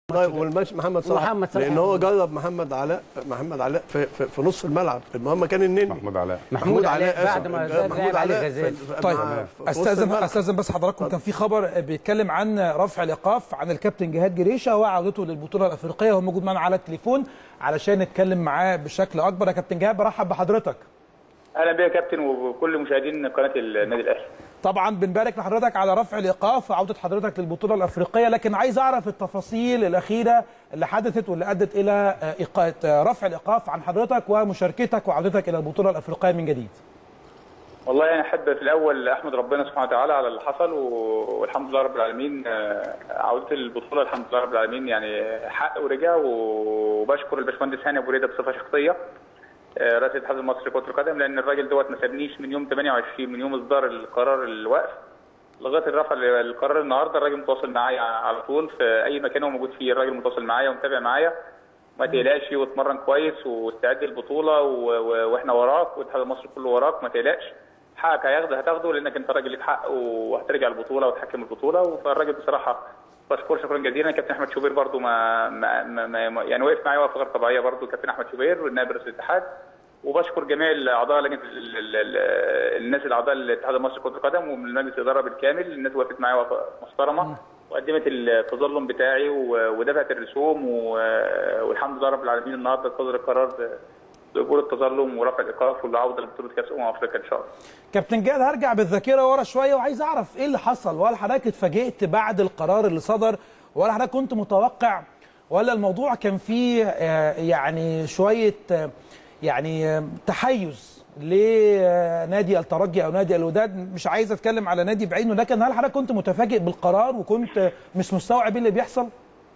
والماتش محمد صلاح محمد صلاح. لان هو جرب محمد علاء محمد علاء في, في, في نص الملعب المهم كان النني محمود علاء محمود علاء آسف. بعد ما لعب محمود علي علاء غزال. في- في- طيب مع- في وسط استاذن الملعب. استاذن بس حضراتكم كان في خبر بيتكلم عن رفع الايقاف عن الكابتن جهاد جريشه وعودته للبطوله الافريقيه هو موجود معنا على التليفون علشان نتكلم معاه بشكل اكبر يا كابتن جهاد برحب بحضرتك اهلا بيك يا كابتن وكل مشاهدين قناه النادي الاهلي طبعا بنبارك لحضرتك على رفع الايقاف وعوده حضرتك للبطوله الافريقيه لكن عايز اعرف التفاصيل الاخيره اللي حدثت واللي ادت الى آه، إيقاف آه، رفع الايقاف عن حضرتك ومشاركتك وعودتك الى البطوله الافريقيه من جديد والله انا احب في الاول احمد ربنا سبحانه وتعالى على اللي حصل و- والحمد لله رب العالمين آه، عودتي للبطوله الحمد لله رب العالمين يعني حق ورجع وبشكر الباشمهندس هاني ابو ريده بصفه شخصيه آه، رئيس الاتحاد المصري لكره القدم لان الراجل دوت ما سابنيش من يوم 28 من يوم اصدار القرار الوقف لغايه الرفع القرار النهارده الراجل متواصل معايا على طول في اي مكان هو موجود فيه الراجل متواصل معايا ومتابع معايا ما تقلقش واتمرن كويس واستعد للبطوله و... و... واحنا وراك والاتحاد المصري كله وراك ما تقلقش حقك هياخده هتاخده لانك انت راجل ليك حق وهترجع البطوله وتحكم البطوله فالراجل بصراحه بشكر شكرا جزيلا كابتن احمد شوبير برضو ما, ما, ما, ما يعني وقف معايا وقفه غير طبيعيه برضو كابتن احمد شوبير نائب رئيس الاتحاد وبشكر جميع الاعضاء لجنه ال- ال- ال- الناس الاعضاء الاتحاد المصري لكره القدم ومن مجلس الاداره بالكامل الناس وقفت معايا وقفه محترمه وقدمت التظلم بتاعي و- ودفعت الرسوم و- والحمد لله رب العالمين النهارده صدر القرار ب- بقبول التظلم ورفع الايقاف والعوده لبطوله كاس امم افريقيا ان شاء الله. كابتن جاد هرجع بالذاكره ورا شويه وعايز اعرف ايه اللي حصل وهل حضرتك اتفاجئت بعد القرار اللي صدر ولا حضرتك كنت متوقع ولا الموضوع كان فيه آه، يعني شويه آه، يعني آه، تحيز لنادي الترجي او نادي الوداد مش عايز اتكلم على نادي بعينه لكن هل حضرتك كنت متفاجئ بالقرار وكنت مش مستوعب ايه اللي بيحصل؟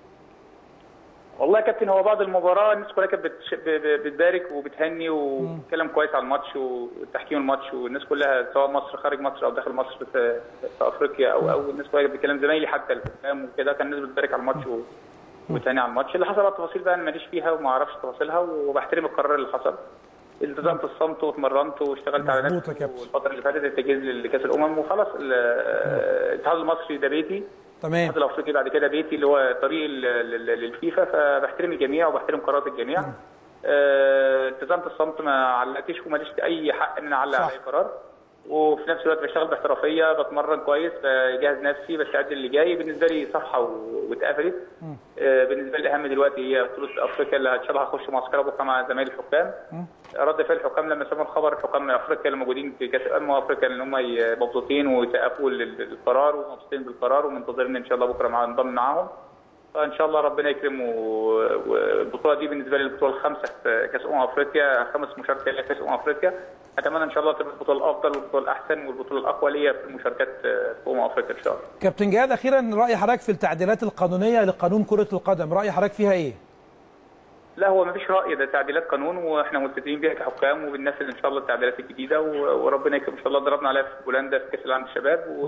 والله يا كابتن هو بعد المباراه الناس كلها كانت بتش- ب- ب- بتبارك وبتهني وبتتكلم كويس على الماتش وتحكيم الماتش والناس كلها سواء مصر خارج مصر او داخل مصر في, في افريقيا او او الناس كلها كانت بتتكلم زمايلي حتى الحكام وكده كان الناس بتبارك على الماتش و- وبتهني على الماتش اللي حصل بقى التفاصيل بقى انا ماليش فيها وما اعرفش تفاصيلها وبحترم القرار اللي حصل التزمت الصمت واتمرنت واشتغلت على مظبوط يا نفسي كابتن. والفتره اللي فاتت التجهيز لكاس الامم وخلاص ال- الاتحاد المصري ده بيتي تمام الاتحاد الافريقي بعد كده بيتي اللي هو طريق ال- ال- للفيفا فبحترم الجميع وبحترم قرارات الجميع آه، التزمت الصمت ما علقتش وماليش اي حق ان انا اعلق صح. على اي قرار وفي نفس الوقت بشتغل باحترافيه بتمرن كويس بجهز نفسي بستعد اللي جاي بالنسبه لي صفحه و- واتقفلت آه، بالنسبه لي الاهم دلوقتي هي بطوله افريقيا اللي ان شاء الله هخش معسكر بكره مع زمايلي الحكام رد فعل الحكام لما سمعوا الخبر الحكام افريقيا اللي موجودين في كاس الامم افريقيا ان هم ي- مبسوطين ويسقفوا لل- للقرار ومبسوطين بالقرار ومنتظرين ان شاء الله بكره مع ننضم معاهم فان شاء الله ربنا يكرم و- والبطوله دي بالنسبه لي البطوله الخامسه في كاس امم افريقيا خمس مشاركات في كاس امم افريقيا اتمنى ان شاء الله تبقى البطوله الافضل والبطوله الاحسن والبطوله الاقوى ليا في المشاركات في امم افريقيا ان شاء الله كابتن جهاد اخيرا راي حضرتك في التعديلات القانونيه لقانون كره القدم راي حضرتك فيها ايه؟ لا هو مفيش راي ده تعديلات قانون واحنا ملتزمين بيها كحكام وبننفذ ان شاء الله التعديلات الجديده و- وربنا يكرم ان شاء الله ضربنا عليها في بولندا في كاس العالم للشباب و-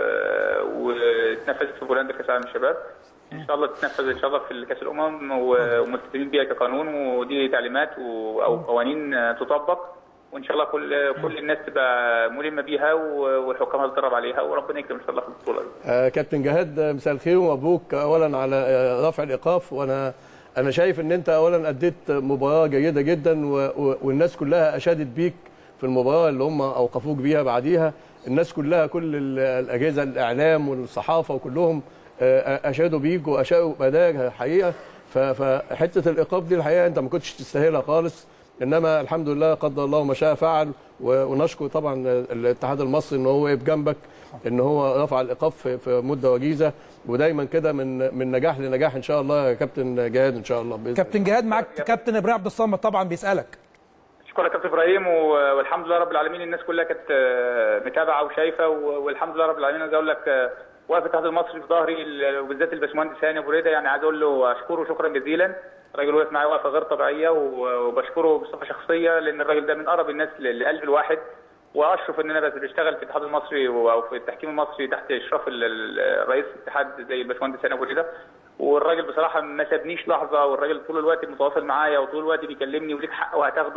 و- واتنفذت في بولندا في كاس العالم للشباب ان شاء الله تتنفذ ان شاء الله في كاس الامم و- وملتزمين بيها كقانون ودي تعليمات و- او قوانين تطبق وان شاء الله كل كل الناس تبقى ملمه بيها و- والحكام هتدرب عليها وربنا يكرم ان شاء الله في البطوله دي. آه، كابتن جهاد آه، مساء الخير ومبروك اولا على آه، رفع الايقاف وانا انا شايف ان انت اولا اديت مباراه جيده جدا و- و- والناس كلها اشادت بيك في المباراه اللي هم اوقفوك بيها بعديها الناس كلها كل ال- الاجهزه الاعلام والصحافه وكلهم آه، اشادوا بيك واشادوا بادائك حقيقه ف- فحته الايقاف دي الحقيقه انت ما كنتش تستاهلها خالص انما الحمد لله قدر الله ما شاء فعل و- ونشكر طبعا الاتحاد المصري ان هو وقف جنبك ان هو رفع الايقاف في- في مده وجيزه ودايما كده من من نجاح لنجاح ان شاء الله يا كابتن جهاد ان شاء الله بإذن كابتن جهاد معاك كابتن ابراهيم عبد الصمد طبعا بيسالك شكرا يا كابتن ابراهيم و- والحمد لله رب العالمين الناس كلها كانت آه، متابعه وشايفه و- والحمد لله رب العالمين عايز اقول لك آه، واقف الاتحاد المصري في ظهري ال- وبالذات الباشمهندس هاني ابو ريده يعني عايز اقول له اشكره شكرا جزيلا الراجل وقف معايا وقفه غير طبيعيه و- وبشكره بصفه شخصيه لان الراجل ده من اقرب الناس ل- لقلب الواحد واشرف ان انا بس بشتغل في الاتحاد المصري و- او في التحكيم المصري تحت اشراف ال- ال- رئيس الاتحاد زي الباشمهندس هاني ابو ريده والراجل بصراحه ما سابنيش لحظه والراجل طول الوقت متواصل معايا وطول الوقت بيكلمني وليك حق وهتاخده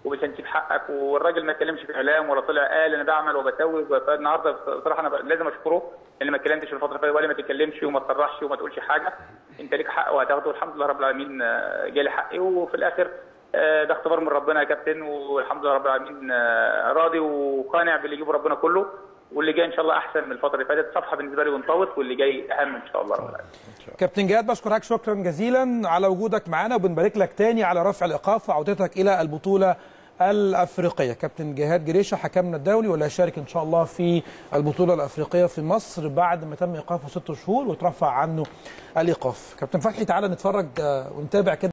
ومش هنسيب حقك والراجل ما اتكلمش في اعلام ولا طلع قال انا بعمل وبسوي فالنهارده بصراحه انا لازم اشكره اللي ما اتكلمتش في الفتره اللي فاتت ولا ما تتكلمش وما تصرحش وما تقولش حاجه انت ليك حق وهتاخده الحمد لله رب العالمين آه، جالي حقي وفي الاخر آه، ده اختبار من ربنا يا كابتن والحمد لله رب العالمين آه، راضي وقانع باللي يجيبه ربنا كله واللي جاي ان شاء الله احسن من الفتره اللي فاتت صفحه بالنسبه لي ونطوط واللي جاي اهم ان شاء الله رب العالمين كابتن جهاد بشكرك شكرا جزيلا على وجودك معنا وبنبارك لك تاني على رفع الايقاف وعودتك الى البطوله الافريقيه كابتن جهاد جريشه حكمنا الدولي واللي هيشارك ان شاء الله في البطوله الافريقيه في مصر بعد ما تم ايقافه ست شهور وترفع عنه الايقاف كابتن فتحي تعالى نتفرج آه، ونتابع كده